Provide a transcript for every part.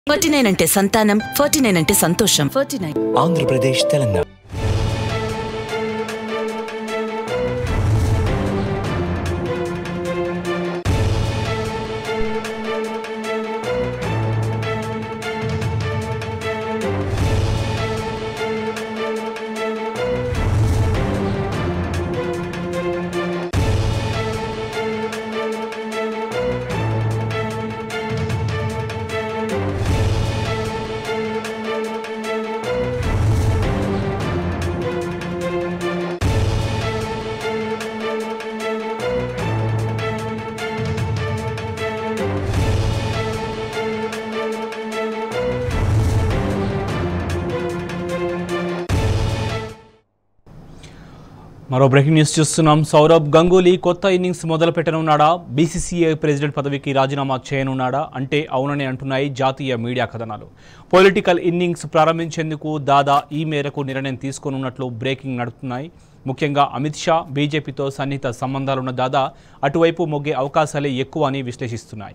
forty nine అంటే సంతానం forty nine అంటే సంతోషం ఫార్టీ నైన్ ఆంధ్రప్రదేశ్ తెలంగాణ మరో బ్రేకింగ్ న్యూస్ చూస్తున్నాం సౌరభ్ గంగూలీ కొత్త ఇన్నింగ్స్ మొదలు పెట్టనున్నాడా బీసీసీఐ ప్రెసిడెంట్ పదవికి రాజీనామా చేయనున్నాడా అంటే అవునని అంటున్నాయి జాతీయ మీడియా కథనాలు పొలిటికల్ ఇన్నింగ్స్ ప్రారంభించేందుకు దాదా ఈ మేరకు నిర్ణయం తీసుకోనున్నట్లు బ్రేకింగ్ నడుపుతున్నాయి ముఖ్యంగా అమిత్ షా బీజేపీతో సన్నిహిత సంబంధాలున్న దాదా అటువైపు మొగ్గే అవకాశాలే ఎక్కువ అని విశ్లేషిస్తున్నాయి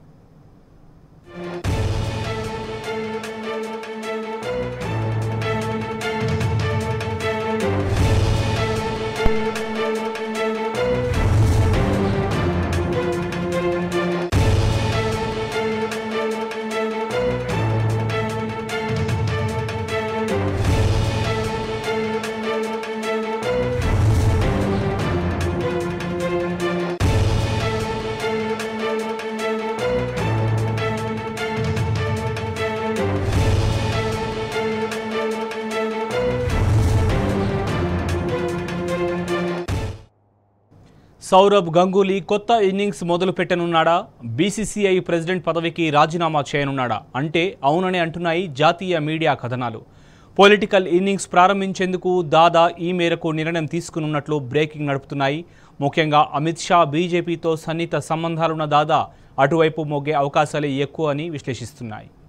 సౌరభ్ గంగూలీ కొత్త ఇన్నింగ్స్ మొదలు పెట్టనున్నాడా బీసీసీఐ ప్రెసిడెంట్ పదవికి రాజీనామా చేయనున్నాడా అంటే అవునని అంటున్నాయి జాతీయ మీడియా కథనాలు పొలిటికల్ ఇన్నింగ్స్ ప్రారంభించేందుకు దాదా ఈ మేరకు నిర్ణయం తీసుకున్నట్లు బ్రేకింగ్ నడుపుతున్నాయి ముఖ్యంగా అమిత్ షా బీజేపీతో సన్నిహిత సంబంధాలున్న దాదా అటువైపు మొగ్గే అవకాశాలే ఎక్కువ అని విశ్లేషిస్తున్నాయి